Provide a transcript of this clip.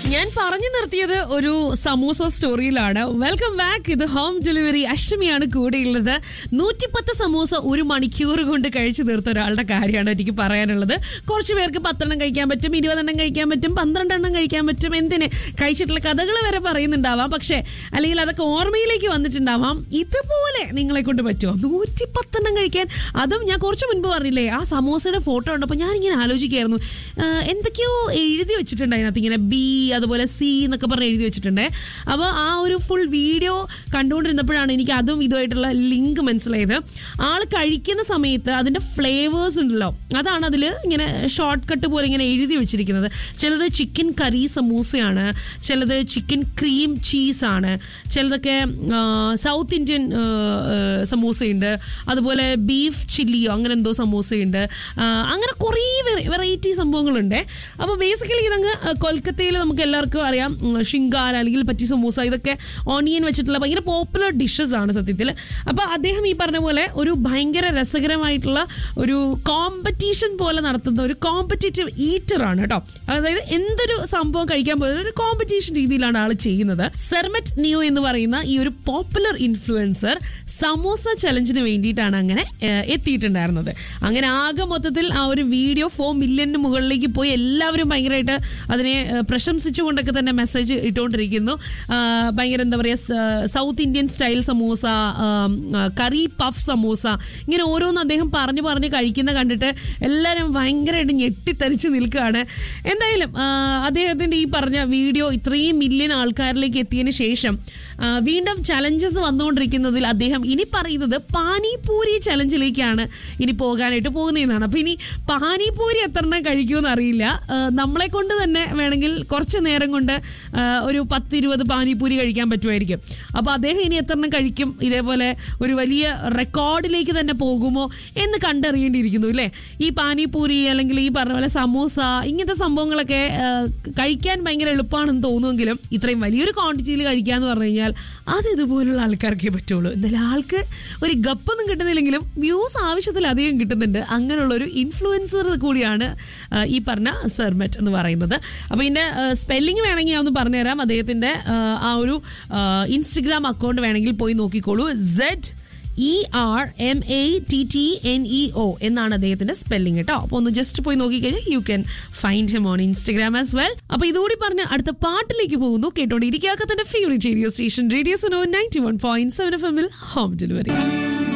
ഞാൻ പറഞ്ഞു നിർത്തിയത് ഒരു സമൂസ സ്റ്റോറിയിലാണ് വെൽക്കം ബാക്ക് ഇത് ഹോം ഡെലിവറി അഷ്ടമിയാണ് കൂടെയുള്ളത് നൂറ്റിപ്പത്ത് സമൂസ ഒരു മണിക്കൂർ കൊണ്ട് കഴിച്ചു തീർത്ത ഒരാളുടെ കാര്യമാണ് എനിക്ക് പറയാനുള്ളത് കുറച്ച് പേർക്ക് പത്തെണ്ണം കഴിക്കാൻ പറ്റും ഇരുപതെണ്ണം കഴിക്കാൻ പറ്റും പന്ത്രണ്ടെണ്ണം കഴിക്കാൻ പറ്റും എന്തിന് കഴിച്ചിട്ടുള്ള കഥകൾ വരെ പറയുന്നുണ്ടാവാം പക്ഷേ അല്ലെങ്കിൽ അതൊക്കെ ഓർമ്മയിലേക്ക് വന്നിട്ടുണ്ടാവാം ഇതുപോലെ നിങ്ങളെ കൊണ്ട് പറ്റുമോ നൂറ്റിപ്പത്തെണ്ണം കഴിക്കാൻ അതും ഞാൻ കുറച്ച് മുൻപ് പറഞ്ഞില്ലേ ആ സമൂസയുടെ ഫോട്ടോ കണ്ടപ്പോൾ ഞാനിങ്ങനെ ആലോചിക്കുകയായിരുന്നു ആ, എന്തൊക്കെയോ എഴുതി വെച്ചിട്ടുണ്ട് അതിനകത്ത് ഇങ്ങനെ ബി അതുപോലെ സി എന്നൊക്കെ പറഞ്ഞ് എഴുതി വെച്ചിട്ടുണ്ട് അപ്പോൾ ആ ഒരു ഫുൾ വീഡിയോ കണ്ടുകൊണ്ടിരുന്നപ്പോഴാണ് എനിക്ക് അതും ഇതുമായിട്ടുള്ള ലിങ്ക് മനസ്സിലായത് ആൾ കഴിക്കുന്ന സമയത്ത് അതിൻ്റെ ഫ്ലേവേഴ്സ് ഉണ്ടല്ലോ അതാണ് അതിൽ ഇങ്ങനെ ഷോർട്ട് കട്ട് പോലെ ഇങ്ങനെ എഴുതി വെച്ചിരിക്കുന്നത് ചിലത് ചിക്കൻ കറി സമൂസയാണ് ചിലത് ചിക്കൻ ക്രീം ചീസാണ് ചിലതൊക്കെ ആ, സൗത്ത് ഇന്ത്യൻ ആ, ആ, സമൂസയുണ്ട് അതുപോലെ ബീഫ് ചില്ലിയോ അങ്ങനെ എന്തോ സമൂസയുണ്ട് ആ, അങ്ങനെ കുറേ വെറൈറ്റി സംഭവങ്ങളുണ്ട് അപ്പോൾ ബേസിക്കലി ഇതങ്ങ് കൊൽക്കത്തയിൽ നമുക്ക് എല്ലാവർക്കും അറിയാം ഉം, ഷിങ്കാര അല്ലെങ്കിൽ പറ്റി സമൂസ ഇതൊക്കെ ഓണിയൻ വെച്ചിട്ടുള്ള ഭയങ്കര പോപ്പുലർ ഡിഷസ് ആണ് സത്യത്തിൽ അപ്പോൾ അദ്ദേഹം ഈ പറഞ്ഞ പോലെ ഒരു ഭയങ്കര രസകരമായിട്ടുള്ള ഒരു കോമ്പറ്റീഷൻ പോലെ നടത്തുന്ന ഒരു കോമ്പറ്റീറ്റീവ് ഈറ്റർ ആണ് കേട്ടോ അതായത് എന്തൊരു സംഭവം കഴിക്കാൻ പോയത് ഒരു കോമ്പറ്റീഷൻ രീതിയിലാണ് ആൾ ചെയ്യുന്നത് സെർമറ്റ് നിയോ എന്ന് പറയുന്ന ഈ ഒരു പോപ്പുലർ ഇൻഫ്ലുവൻസർ സമൂസ ചലഞ്ചിന് വേണ്ടിയിട്ടാണ് അങ്ങനെ ഏഹ്, എത്തിയിട്ടുണ്ടായിരുന്നത് അങ്ങനെ ആകെ മൊത്തത്തിൽ ആ ഒരു വീഡിയോ ഫോർ മില്യണിന് മുകളിലേക്ക് പോയി എല്ലാവരും ഭയങ്കരമായിട്ട് അതിനെ ഏഹ്, പ്രശംസിച്ചുകൊണ്ടൊക്കെ തന്നെ മെസ്സേജ് ഇട്ടുകൊണ്ടിരിക്കുന്നു ആ, ഭയങ്കര എന്താ പറയുക സൗത്ത് ഇന്ത്യൻ സ്റ്റൈൽ സമൂസ ആം, ആ, കറി പഫ് സമൂസ ഇങ്ങനെ ഓരോന്ന് അദ്ദേഹം പറഞ്ഞു പറഞ്ഞ് കഴിക്കുന്ന കണ്ടിട്ട് എല്ലാവരും ഭയങ്കരമായിട്ട് ഞെട്ടിത്തരിച്ച് നിൽക്കുകയാണ് എന്തായാലും ആ, അദ്ദേഹത്തിന്റെ ഈ പറഞ്ഞ വീഡിയോ ഇത്രയും മില്യൺ ആൾക്കാരിലേക്ക് എത്തിയതിന് ശേഷം ആ, വീണ്ടും ചലഞ്ചസ് വന്നുകൊണ്ടിരിക്കുന്നതിൽ അദ്ദേഹം ഇനി പറയുന്നത് പാനിപൂരി ചലഞ്ചിലേക്കാണ് ഇനി പോകാനായിട്ട് പോകുന്നതെന്നാണ് അപ്പൊ ഇനി പാനിപൂരി എത്ര എണ്ണം കഴിക്കുമെന്ന് അറിയില്ല ആ, നമ്മളെ കൊണ്ട് തന്നെ വേണമെങ്കിൽ കുറച്ച് നേരം കൊണ്ട് ആ, ഒരു പത്ത് ഇരുപത് പാനിപൂരി കഴിക്കാൻ പറ്റുമായിരിക്കും അപ്പൊ അദ്ദേഹം ഇനി എത്ര എണ്ണം കഴിക്കും ഇതേപോലെ ഒരു വലിയ റെക്കോർഡിലേക്ക് തന്നെ പോകുമോ എന്ന് കണ്ടറിയേണ്ടിയിരിക്കുന്നു അല്ലേ ഈ പാനിപൂരി അല്ലെങ്കിൽ ഈ പറഞ്ഞ പോലെ സമൂസ ഇങ്ങനത്തെ സംഭവങ്ങളൊക്കെ ആ, കഴിക്കാൻ ഭയങ്കര എളുപ്പമാണെന്ന് തോന്നുമെങ്കിലും ഇത്രയും വലിയൊരു ക്വാണ്ടിറ്റിയിൽ കഴിക്കാന്ന് പറഞ്ഞു കഴിഞ്ഞാൽ അത് ഇതുപോലുള്ള ആൾക്കാർക്കേ പറ്റുള്ളൂ എന്നാലും ആൾക്ക് ഒരു ഗപ്പൊന്നും കിട്ടുന്നില്ലെങ്കിലും വ്യൂസ് ആവശ്യത്തിലധികം കിട്ടുന്നുണ്ട് അങ്ങനെയുള്ള ഒരു ഇൻഫ്ലുവൻസർ കൂടിയാണ് ആ, ഈ പറഞ്ഞ സെർമെറ്റ് എന്ന് പറയുന്നത് അപ്പോൾ ഇതിൻ്റെ സ്പെല്ലിംഗ് വേണമെങ്കിൽ ഞാൻ ഒന്ന് പറഞ്ഞുതരാം അദ്ദേഹത്തിൻ്റെ ആ ഒരു ഇൻസ്റ്റഗ്രാം അക്കൗണ്ട് വേണമെങ്കിൽ പോയി നോക്കിക്കോളൂ Z E R M A T T N E O എന്നാണ് അദ്ദേഹത്തിന്റെ സ്പെല്ലിംഗ് കേട്ടോ അപ്പോൾ ഒന്ന് ജസ്റ്റ് പോയി നോക്കിക്കഴിഞ്ഞാൽ you can find him on Instagram as well അപ്പോൾ ഇതുകൂടി പറഞ്ഞ് അടുത്ത പാട്ടിലേക്ക് പോകുന്നു കേട്ടോണ്ടിരിക്കാത്ത തന്റെ favourite radio station radio Suno ninety one point seven F എമ്മിൽ ഹോം ഡെലിവറി